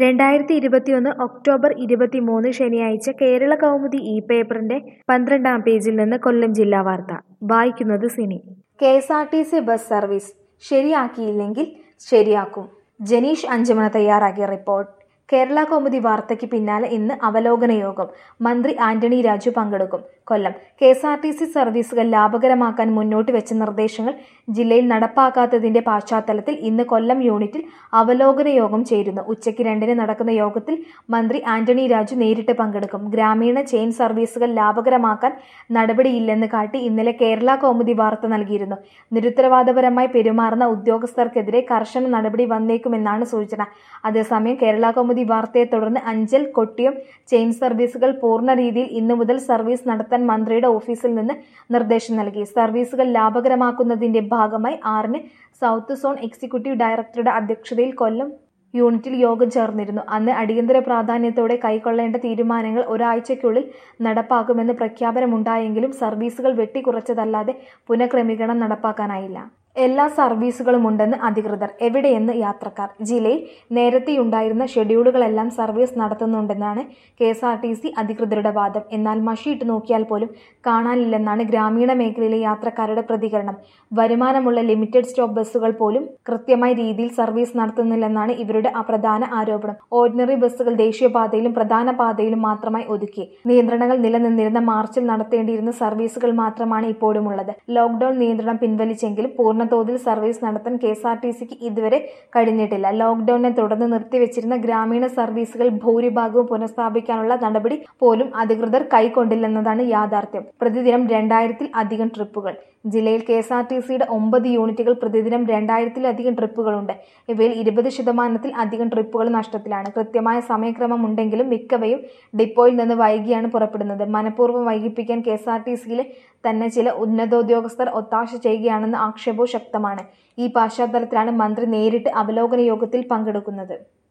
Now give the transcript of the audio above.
രണ്ടായിരത്തി ഇരുപത്തിയൊന്ന് ഒക്ടോബർ ഇരുപത്തിമൂന്ന് ശനിയാഴ്ച കേരള കൗമുദി ഇ പേപ്പറിന്റെ പന്ത്രണ്ടാം പേജിൽ നിന്ന് കൊല്ലം ജില്ലാ വാർത്ത വായിക്കുന്നത് Cini K S R T C bus service ശരിയാക്കിയില്ലെങ്കിൽ ശരിയാക്കും ജനീഷ് അഞ്ചമന തയ്യാറാക്കിയ റിപ്പോർട്ട് കേരള കൗമുദി വാർത്തയ്ക്ക് പിന്നാലെ ഇന്ന് അവലോകന യോഗം മന്ത്രി ആന്റണി രാജു പങ്കെടുക്കും Kollam K S R T C സർവീസുകൾ ലാഭകരമാക്കാൻ മുന്നോട്ട് വെച്ച നിർദ്ദേശങ്ങൾ ജില്ലയിൽ നടപ്പാക്കാത്തതിന്റെ പശ്ചാത്തലത്തിൽ ഇന്ന് കൊല്ലം യൂണിറ്റിൽ അവലോകന യോഗം ചേരുന്നു ഉച്ചയ്ക്ക് രണ്ടിന് നടക്കുന്ന യോഗത്തിൽ മന്ത്രി ആന്റണി രാജു നേരിട്ട് പങ്കെടുക്കും ഗ്രാമീണ ചെയിൻ സർവീസുകൾ ലാഭകരമാക്കാൻ നടപടിയില്ലെന്ന് കാട്ടി ഇന്നലെ കേരള കൗമുദി വാർത്ത നൽകിയിരുന്നു നിരുത്തരവാദപരമായി പെരുമാറുന്ന ഉദ്യോഗസ്ഥർക്കെതിരെ കർശന നടപടി വന്നേക്കുമെന്നാണ് സൂചന അതേസമയം കേരള കൗമുദി വാർത്തയെ തുടർന്ന് അഞ്ചൽ കൊട്ടിയം ചെയിൻ സർവീസുകൾ പൂർണ്ണ രീതിയിൽ ഇന്നു മുതൽ സർവീസ് നടത്താൻ മന്ത്രിയുടെ ഓഫീസിൽ നിന്ന് നിർദ്ദേശം നൽകി സർവീസുകൾ ലാഭകരമാക്കുന്നതിന്റെ ഭാഗമായി ആറിന് സൗത്ത് സോൺ എക്സിക്യൂട്ടീവ് ഡയറക്ടറുടെ അധ്യക്ഷതയിൽ കൊല്ലം യൂണിറ്റിൽ യോഗം ചേർന്നിരുന്നു അന്ന് അടിയന്തര പ്രാധാന്യത്തോടെ കൈക്കൊള്ളേണ്ട തീരുമാനങ്ങൾ ഒരാഴ്ചയ്ക്കുള്ളിൽ നടപ്പാക്കുമെന്ന് പ്രഖ്യാപനമുണ്ടായെങ്കിലും സർവീസുകൾ വെട്ടിക്കുറച്ചതല്ലാതെ പുനഃക്രമീകരണം നടപ്പാക്കാനായില്ല എല്ലാ സർവീസുകളും ഉണ്ടെന്ന് അധികൃതർ എവിടെയെന്ന് യാത്രക്കാർ ജില്ലയിൽ നേരത്തെയുണ്ടായിരുന്ന ഷെഡ്യൂളുകളെല്ലാം സർവീസ് നടത്തുന്നുണ്ടെന്നാണ് K S R T C അധികൃതരുടെ വാദം എന്നാൽ മഷിയിട്ട് നോക്കിയാൽ പോലും കാണാനില്ലെന്നാണ് ഗ്രാമീണ മേഖലയിലെ യാത്രക്കാരുടെ പ്രതികരണം വരുമാനമുള്ള ലിമിറ്റഡ് സ്റ്റോപ്പ് ബസ്സുകൾ പോലും കൃത്യമായ രീതിയിൽ സർവീസ് നടത്തുന്നില്ലെന്നാണ് ഇവരുടെ പ്രധാന ആരോപണം ഓർഡിനറി ബസ്സുകൾ ദേശീയപാതയിലും പ്രധാന പാതയിലും മാത്രമായി ഒതുക്കി നിയന്ത്രണങ്ങൾ നിലനിന്നിരുന്ന മാർച്ചിൽ നടത്തേണ്ടിയിരുന്ന സർവീസുകൾ മാത്രമാണ് ഇപ്പോഴുമുള്ളത് ലോക്ഡൌൺ നിയന്ത്രണം പിൻവലിച്ചെങ്കിലും പൂർണ്ണതോതിൽ സർവീസ് നടത്താൻ കെ എസ് ആർ ടി സിക്ക് ഇതുവരെ കഴിഞ്ഞിട്ടില്ല ലോക്ഡൌണിനെ തുടർന്ന് നിർത്തിവെച്ചിരുന്ന ഗ്രാമീണ സർവീസുകൾ ഭൂരിഭാഗവും പുനഃസ്ഥാപിക്കാനുള്ള നടപടി പോലും അധികൃതർ കൈക്കൊണ്ടില്ലെന്നതാണ് യാഥാർത്ഥ്യം പ്രതിദിനം രണ്ടായിരത്തിൽ അധികം ട്രിപ്പുകൾ ജില്ലയിൽ കെ എസ് ആർ ടി സിയുടെ ഒമ്പത് യൂണിറ്റുകൾ പ്രതിദിനം രണ്ടായിരത്തിലധികം ട്രിപ്പുകളുണ്ട് ഇവയിൽ ഇരുപത് ശതമാനത്തിൽ അധികം ട്രിപ്പുകൾ നഷ്ടത്തിലാണ് കൃത്യമായ സമയക്രമം ഉണ്ടെങ്കിലും മിക്കവയും ഡിപ്പോയിൽ നിന്ന് വൈകിയാണ് പുറപ്പെടുന്നത് മനഃപൂർവ്വം വൈകിപ്പിക്കാൻ കെ എസ് ആർ ടി സിയിലെ തന്നെ ചില ഉന്നതോദ്യോഗസ്ഥർ ഒത്താശ ചെയ്യുകയാണെന്ന ആക്ഷേപവും ശക്തമാണ് ഈ പശ്ചാത്തലത്തിലാണ് മന്ത്രി നേരിട്ട് അവലോകന യോഗത്തിൽ പങ്കെടുക്കുന്നത്